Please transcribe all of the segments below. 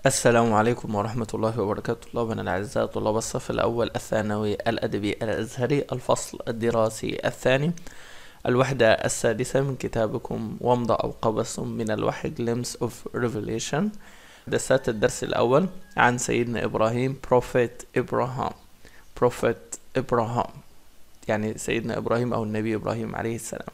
السلام عليكم ورحمة الله وبركاته طلابنا الأعزاء طلاب الصف الأول الثانوي الأدبي الأزهري الفصل الدراسي الثاني الوحدة السادسة من كتابكم ومضة أو قبس من الوحي Glimpse of Revelation درسات الدرس الأول عن سيدنا إبراهيم Prophet إبراهام Prophet إبراهام يعني سيدنا إبراهيم أو النبي إبراهيم عليه السلام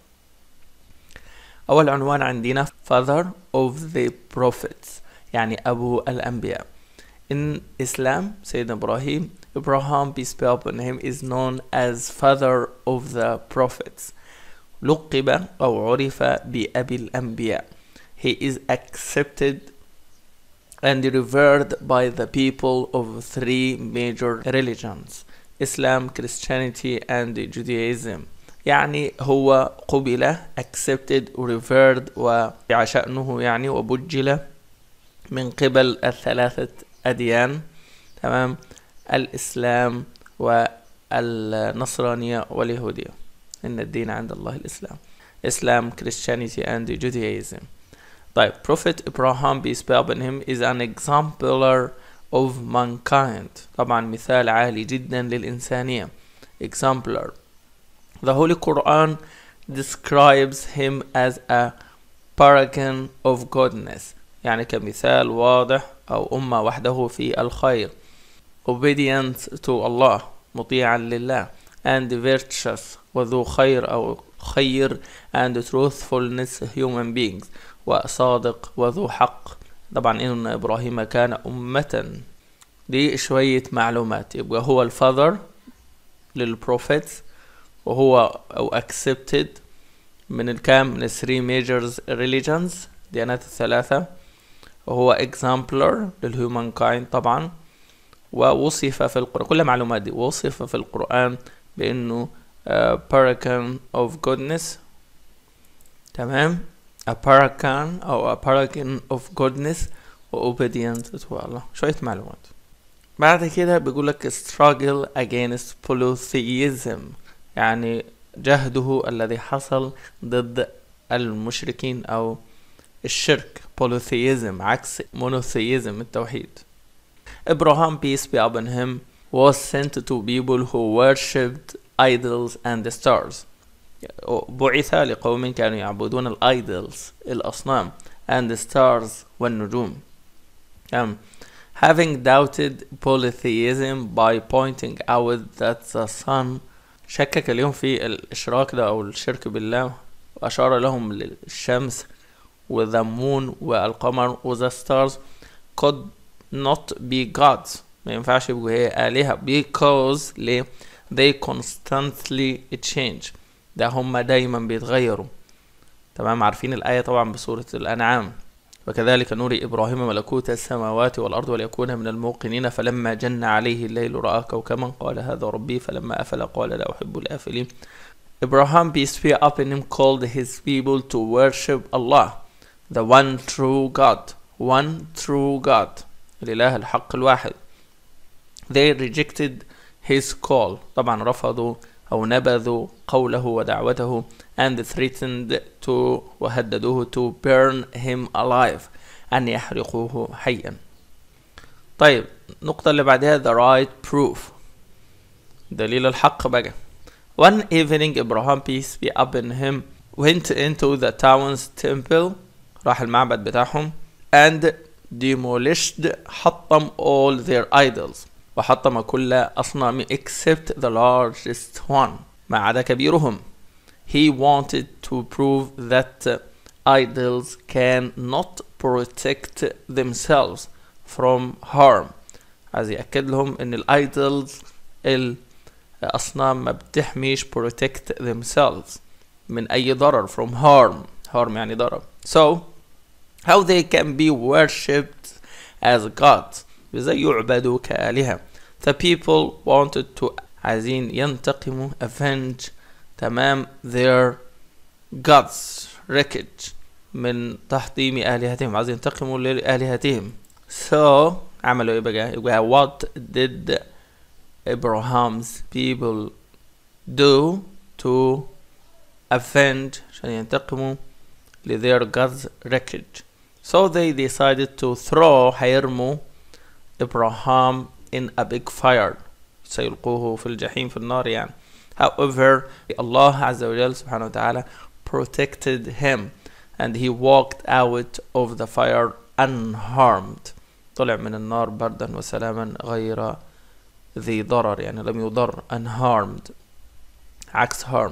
أول عنوان عندنا Father of the Prophets يعني أبو الأنبياء In Islam سيدنا إبراهيم Abraham peace be upon him is known as father of the prophets لقب أو عرف بأبي الأنبياء He is accepted and revered by the people of three major religions Islam, Christianity and Judaism يعني هو قبل accepted revered وشأنه يعني وبجل من قبل الثلاثة أديان تمام الإسلام والنصرانية واليهودية إن الدين عند الله الإسلام Islam, Christianity and Judaism طيب Prophet Abraham peace be upon him is an exemplar of mankind طبعا مثال عالي جدا للإنسانية exemplar The Holy Quran describes him as a paragon of godness يعني كمثال واضح أو أمة وحده في الخير obedient to Allah مطيعا لله and virtuous وذو خير أو خير and truthfulness human beings وصادق وذو حق طبعا إن إبراهيم كان أمة دي شوية معلومات يبقى هو الفاذر للبروفيتس وهو أو accepted من الكام من الثري majors religions ديانات الثلاثة وهو exemplar للهيومن كايند طبعا ووصف في القرآن كل معلومات دي وصف في القرآن بأنه uh, paragon of goodness تمام a paragon أو a paragon of goodness و obedient to Allah شوية معلومات بعد كده بيقولك struggle against polytheism يعني جهده الذي حصل ضد المشركين أو الشرك polytheism عكس monotheism التوحيد Abraham peace be upon him was sent to people who worshipped idols and stars بعث لقوم كانوا يعبدون الايدلز الأصنام and the stars والنجوم um, having doubted polytheism by pointing out that the sun شكك اليوم في الإشراك ده أو الشرك بالله وأشار لهم للشمس وذا moon والقمر وذا stars could not be gods ما ينفعش يبقوا هي آلهة because ليه they constantly change ده هم دايما بيتغيروا تمام عارفين الآية طبعا بسورة الأنعام وكذلك نوري إبراهيم ملكوت السماوات والأرض وليكون من الموقنين فلما جن عليه الليل رأى كوكبا قال هذا ربي فلما أفل قال لا أحب الآفلين Abraham peace be upon him called his people to worship Allah the one true God one true God الإله الحق الواحد they rejected his call طبعا رفضوا أو نبذوا قوله ودعوته and threatened to وهددوه to burn him alive أن يحرقوه حيا طيب النقطة اللي بعدها the right proof دليل الحق بقى one evening Abraham peace be upon him went into the town's temple راح المعبد بتاعهم and demolished حطم all their idols وحطم كل أصنام except the largest one ما عدا كبيرهم he wanted to prove that idols cannot protect themselves from harm عايز يأكد لهم إن الايدلز الأصنام ما بتحميش protect themselves من أي ضرر from harm harm يعني ضرر so how they can be worshipped as gods ازاي يعبدوا كآلهة the people wanted to عايزين ينتقموا avenge تمام their gods wreckage من تحطيم آلهتهم عايزين ينتقموا لآلهتهم so عملوا ايه بقى يبقى what did Abraham's people do to avenge عشان ينتقموا ل their gods wreckage so they decided to throw هيرموا إبراهام in a big fire سيلقوه في الجحيم في النار يعني however Allah عز وجل سبحانه وتعالى protected him and he walked out of the fire unharmed طلع من النار بردا وسلاما غير ذي ضرر يعني لم يضر unharmed عكس harm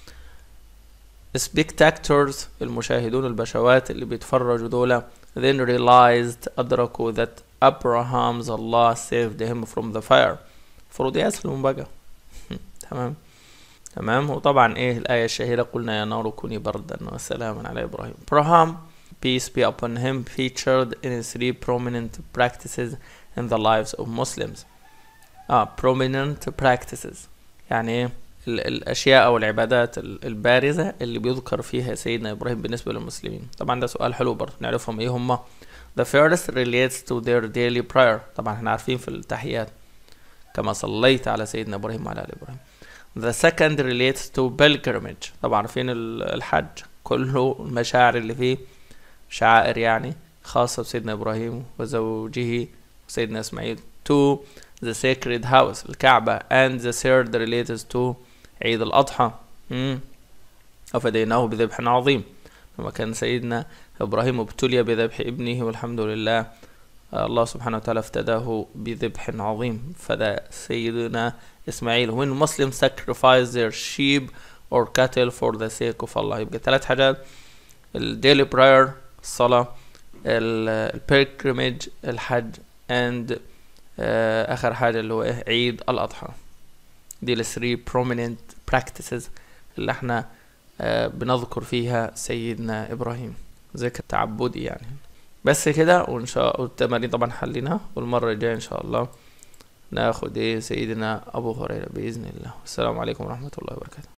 spectators المشاهدون البشوات اللي بيتفرجوا دول then realized أدركوا that Abraham's Allah saved him from the fire المفروض يسلم بقى تمام تمام وطبعا ايه الآية الشهيرة قلنا يا نار كوني بردا وسلاما على إبراهيم Abraham peace be upon him featured in three prominent practices in the lives of Muslims اه prominent practices يعني ايه الاشياء او العبادات البارزة اللي بيذكر فيها سيدنا ابراهيم بالنسبة للمسلمين طبعا ده سؤال حلو برضه نعرفهم ايه هما the first relates to their daily prayer طبعا احنا عارفين في التحيات كما صليت على سيدنا ابراهيم وعلى ال ابراهيم the second relates to pilgrimage طبعا عارفين الحج كله المشاعر اللي فيه شعائر يعني خاصة بسيدنا ابراهيم وزوجه وسيدنا اسماعيل to the sacred house الكعبة and the third relates to عيد الأضحى وفديناه بذبح عظيم لما كان سيدنا إبراهيم ابتلي بذبح ابنه والحمد لله الله سبحانه وتعالى افتداه بذبح عظيم فدا سيدنا إسماعيل when Muslims sacrifice their sheep or cattle for the sake of Allah يبقى ثلاث حاجات الديلي prayer الصلاة البيلجريمج الحج and آخر حاجة اللي هو إيه عيد الأضحى دي ال 3 prominent practices اللي احنا آه بنذكر فيها سيدنا إبراهيم ذكر تعبدي يعني بس كده وإن شاء الله التمارين طبعا حليناها والمرة الجاية إن شاء الله ناخد إيه سيدنا أبو هريرة بإذن الله والسلام عليكم ورحمة الله وبركاته